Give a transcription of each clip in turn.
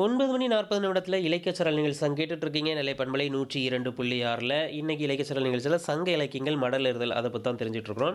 ஒன்பது மணி நாற்பது நிமிடத்தில் இலக்கியச்சரல் நிகழ்ச்சி கேட்டுட்டு இருக்கீங்க நிலை பண்பலை நூற்றி இரண்டு புள்ளி ஆறில் இன்னைக்கு இலக்கியச்சரல் நிகழ்ச்சியில் சங்க இலக்கியங்கள் மடல் ஏறுதல் அதை பற்றி தான் தெரிஞ்சுட்டு இருக்கிறோம்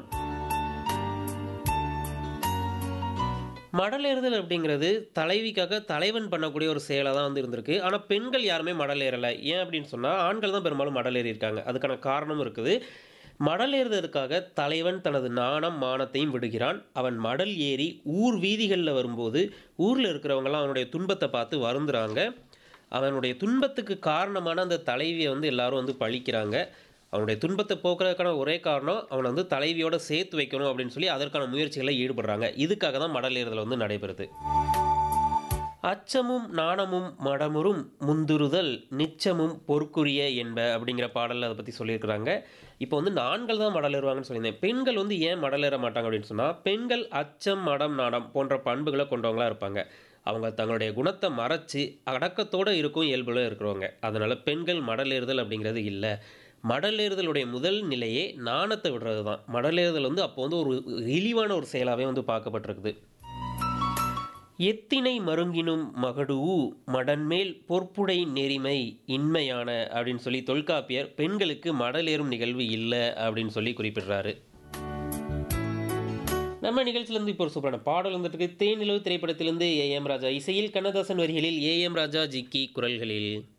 மடல் ஏறுதல் அப்படிங்கிறது தலைவிக்காக தலைவன் பண்ணக்கூடிய ஒரு செயலாக தான் வந்து இருந்திருக்கு ஆனால் பெண்கள் யாருமே மடல் ஏறலை ஏன் அப்படின்னு சொன்னால் ஆண்கள் தான் பெரும்பாலும் மடல் ஏறியிருக்காங்க அதுக்கான காரணமும் இருக்குது மடல் ஏறுதலுக்காக தலைவன் தனது நாணம் மானத்தையும் விடுகிறான் அவன் மடல் ஏறி ஊர் வீதிகளில் வரும்போது ஊரில் இருக்கிறவங்கலாம் அவனுடைய துன்பத்தை பார்த்து வருந்துறாங்க அவனுடைய துன்பத்துக்கு காரணமான அந்த தலைவியை வந்து எல்லாரும் வந்து பழிக்கிறாங்க அவனுடைய துன்பத்தை போக்குறதுக்கான ஒரே காரணம் அவனை வந்து தலைவியோட சேர்த்து வைக்கணும் அப்படின்னு சொல்லி அதற்கான முயற்சிகளில் ஈடுபடுறாங்க இதுக்காக தான் மடல் ஏறுதல் வந்து நடைபெறுது அச்சமும் நாணமும் மடமுறும் முந்துறுதல் நிச்சமும் பொற்குரிய என்ப அப்படிங்கிற பாடலில் அதை பற்றி சொல்லியிருக்கிறாங்க இப்போ வந்து ஆண்கள் தான் மடல் ஏறுவாங்கன்னு சொல்லியிருந்தேன் பெண்கள் வந்து ஏன் மடல் ஏற மாட்டாங்க அப்படின்னு சொன்னால் பெண்கள் அச்சம் மடம் நாணம் போன்ற பண்புகளை கொண்டவங்களா இருப்பாங்க அவங்க தங்களுடைய குணத்தை மறைச்சு அடக்கத்தோடு இருக்கும் இயல்புல இருக்கிறவங்க அதனால் பெண்கள் மடல் ஏறுதல் அப்படிங்கிறது இல்லை மடல் ஏறுதலுடைய முதல் நிலையே நாணத்தை விடுறது தான் மடல் ஏறுதல் வந்து அப்போ வந்து ஒரு இழிவான ஒரு செயலாகவே வந்து பார்க்கப்பட்டிருக்குது எத்தினை மருங்கினும் மகடூ மடன்மேல் பொற்புடை நெறிமை இன்மையான அப்படின்னு சொல்லி தொல்காப்பியர் பெண்களுக்கு மடலேறும் நிகழ்வு இல்லை அப்படின்னு சொல்லி குறிப்பிடுறாரு நம்ம நிகழ்ச்சியிலேருந்து இப்போ ஒரு சூப்பரான பாடல் வந்துட்டு இருக்கு தேனிலவு திரைப்படத்திலிருந்து ஏ எம் ராஜா இசையில் கண்ணதாசன் வரிகளில் ஏ எம் ராஜா ஜிக்கி குரல்களில்